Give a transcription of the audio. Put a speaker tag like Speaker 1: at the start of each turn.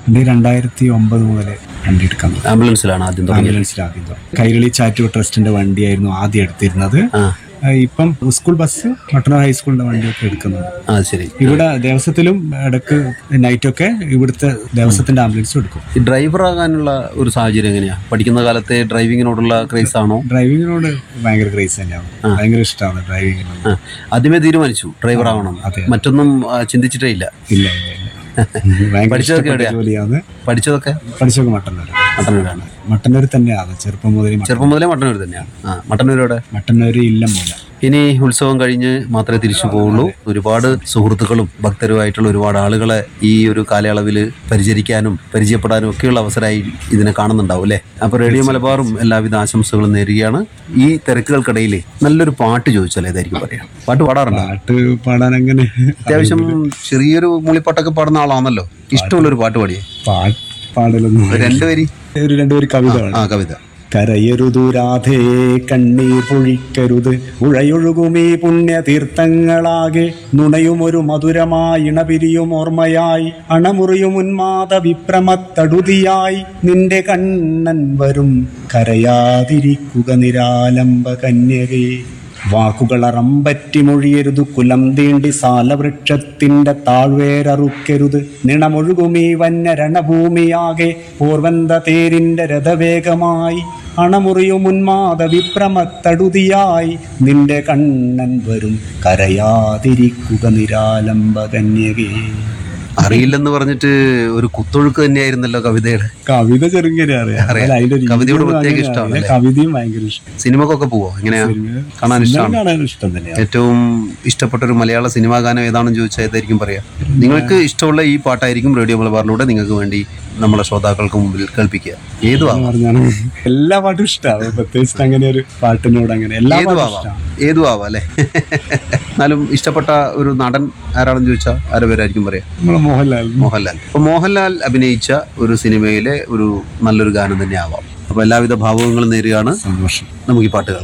Speaker 1: വണ്ടി രണ്ടായിരത്തി ഒമ്പത് മുതൽ വണ്ടി എടുക്കാൻ തുടങ്ങി.
Speaker 2: ആംബുലൻസിലാണ് ആദ്യം തുടങ്ങിയത്
Speaker 1: ആംബുലൻസിലാദ്യം കൈരളി ചാറ്റൂർ ട്രസ്റ്റിന്റെ വണ്ടിയായിരുന്നു ആദ്യം എടുത്തിരുന്നത്
Speaker 2: ആ
Speaker 1: ആ, ഇപ്പം സ്കൂൾ ബസ് മട്ടന്നൂർ ഹൈസ്കൂളിന്റെ വണ്ടിയൊക്കെ എടുക്കുന്നുണ്ട്
Speaker 2: ആ ശരി
Speaker 1: ഇവിടെ ദേവസ്വത്തിലും ഇടക്ക് നൈറ്റൊക്കെ ഇവിടുത്തെ ദേവസ്വത്തിന്റെ ആംബുലൻസും എടുക്കും
Speaker 2: ഈ ഡ്രൈവർ ആകാനുള്ള ഒരു സാഹചര്യം എങ്ങനെയാ പഠിക്കുന്ന കാലത്തെ ഡ്രൈവിങ്ങിനോടുള്ള ക്രേസ് ആണോ
Speaker 1: ഡ്രൈവിങ്ങിനോട് ഭയങ്കര ക്രേസ് തന്നെയാണ് ഭയങ്കര ഇഷ്ടമാണ് ഡ്രൈവിങ്ങിനോട്
Speaker 2: ആ, ആദ്യമേ തീരുമാനിച്ചു ഡ്രൈവർ ആവണം മറ്റൊന്നും ആ, ചിന്തിച്ചിട്ടേ ഇല്ല
Speaker 1: ഇല്ല ഇല്ല ഇല്ല ഭയങ്കര
Speaker 2: പഠിച്ചതൊക്കെ
Speaker 1: ഇഷ്ടപ്പെട്ട
Speaker 2: എവിടെയാ?
Speaker 1: ജോലിയാണ്
Speaker 2: പഠിച്ചതൊക്കെ
Speaker 1: പഠിച്ചൊക്കെ മട്ടന്നൂർ
Speaker 2: മട്ടന്നൂരാണ്
Speaker 1: മട്ടന്നൂർ തന്നെയാണ് ചെറുപ്പം മുതൽ
Speaker 2: ചെറുപ്പം മുതലേ മട്ടന്നൂർ തന്നെയാണ് ആ മട്ടന്നൂരോടെ
Speaker 1: മട്ടന്നൂർ ഇല്ല മൂല
Speaker 2: ഇനി ഉത്സവം കഴിഞ്ഞ് മാത്രമേ തിരിച്ചു പോവുള്ളൂ ഒരുപാട് സുഹൃത്തുക്കളും ഭക്തരുമായിട്ടുള്ള ഒരുപാട് ആളുകളെ ഈ ഒരു കാലയളവിൽ പരിചരിക്കാനും പരിചയപ്പെടാനും ഒക്കെയുള്ള അവസരമായി ഇതിനെ കാണുന്നുണ്ടാവും അല്ലേ അപ്പോൾ റേഡിയോ മലബാറും എല്ലാവിധ ആശംസകളും നേരുകയാണ് ഈ തിരക്കുകൾക്കിടയിൽ നല്ലൊരു പാട്ട് ചോദിച്ചാൽ ഏതായിരിക്കും പറയാം പാട്ട് പാടാറുണ്ടോ
Speaker 1: പാട്ട് പാടാൻ അങ്ങനെ
Speaker 2: അത്യാവശ്യം ചെറിയൊരു മൂളിപ്പാട്ടൊക്കെ പാടുന്ന ആളാണല്ലോ ഇഷ്ടമുള്ളൊരു പാട്ട് പാടിയേ
Speaker 1: പാട്ട് പാടലൊന്നും
Speaker 2: ഒരു രണ്ട് വരി
Speaker 1: ഒരു രണ്ടുപേര് കവിത പാടാം.
Speaker 2: ആ കവിത
Speaker 1: കരയരുതു രാധേ കണ്ണീർ പൊഴിക്കരുത് ഉഴയൊഴുകുമീ പുണ്യ തീർത്ഥങ്ങളാകെ നുണയുമൊരു മധുരമായി ഇണപിരിയും ഓർമ്മയായി അണമുറിയും ഉന്മാദ വിപ്രമത്തടുതിയായി നിന്റെ കണ്ണൻ വരും കരയാതിരിക്കുക നിരാലംബ കന്യകേ വാക്കുകളറമ്പറ്റി മൊഴിയരുതു കുലം തീണ്ടി സാലവൃക്ഷത്തിന്റെ താഴ്വേരറുക്കരുത് നിണമൊഴുകുമീ വന്യ രണഭൂമിയാകെ പൂർവന്ത തേരിന്റെ രഥവേഗമായി അണമുറിയും ഉന്മാദ വിപ്രമത്തടുതിയായി നിന്റെ കണ്ണൻ വരും കരയാതിരിക്കുക നിരാലംബ കന്യകേ
Speaker 2: അറിയില്ലെന്ന് പറഞ്ഞിട്ട് ഒരു കുത്തൊഴുക്ക് തന്നെയായിരുന്നല്ലോ കവിതയുടെ
Speaker 1: കവിത ചെറുങ്ങനെ അറിയാം
Speaker 2: അറിയാം.
Speaker 1: അല്ല, അതിന്റെ രീതി
Speaker 2: കവിതയോട്
Speaker 1: ഒന്നും
Speaker 2: പ്രത്യേക
Speaker 1: അങ്ങനെ
Speaker 2: ഇഷ്ടമാണ്
Speaker 1: അറിയില്ല. കവിതയും ഭയങ്കര ഇഷ്ടം
Speaker 2: സിനിമക്കൊക്കെ പോവോ എങ്ങനെയാ കാണാൻ ഇഷ്ടമാണ്
Speaker 1: കാണാൻ ഇഷ്ടം തന്നെയാണ്
Speaker 2: ഏറ്റവും ഇഷ്ടപ്പെട്ട ഒരു മലയാള സിനിമാ ഗാനം ഏതാണെന്ന് ചോദിച്ചാൽ ഏതായിരിക്കും പറയാ നിങ്ങൾക്ക് ഇഷ്ടമുള്ള ഈ പാട്ടായിരിക്കും റേഡിയോ മലബാറിലൂടെ നിങ്ങൾക്ക് വേണ്ടി നമ്മളെ ശ്രോതാക്കൾക്ക് മുമ്പിൽ കേൾപ്പിക്കുക ഏതു ആവാം
Speaker 1: പറഞ്ഞാണ് എല്ലാ പാട്ടും ഇഷ്ടമാണ് പ്രത്യേകിച്ച് അങ്ങനെ ഒരു പാട്ടിനോട് അങ്ങനെ എല്ലാ
Speaker 2: ഏതു
Speaker 1: പാട്ടും
Speaker 2: ആവാം
Speaker 1: ഇഷ്ടമാണ്
Speaker 2: ഏതു ആവാം അല്ലേ എന്നാലും ഇഷ്ടപ്പെട്ട ഒരു നടൻ ആരാണെന്ന് ചോദിച്ചാൽ ആരുടെ പേരായിരിക്കും പറയാ
Speaker 1: നമ്മളെ മോഹൻലാൽ
Speaker 2: മോഹൻലാൽ അപ്പൊ മോഹൻലാൽ അഭിനയിച്ച ഒരു സിനിമയിലെ ഒരു നല്ലൊരു ഗാനം തന്നെ ആവാം അപ്പൊ എല്ലാവിധ ഭാവങ്ങളും നേരുകയാണ്
Speaker 1: സന്തോഷം
Speaker 2: നമുക്ക് ഈ പാട്ട് കേൾക്കാം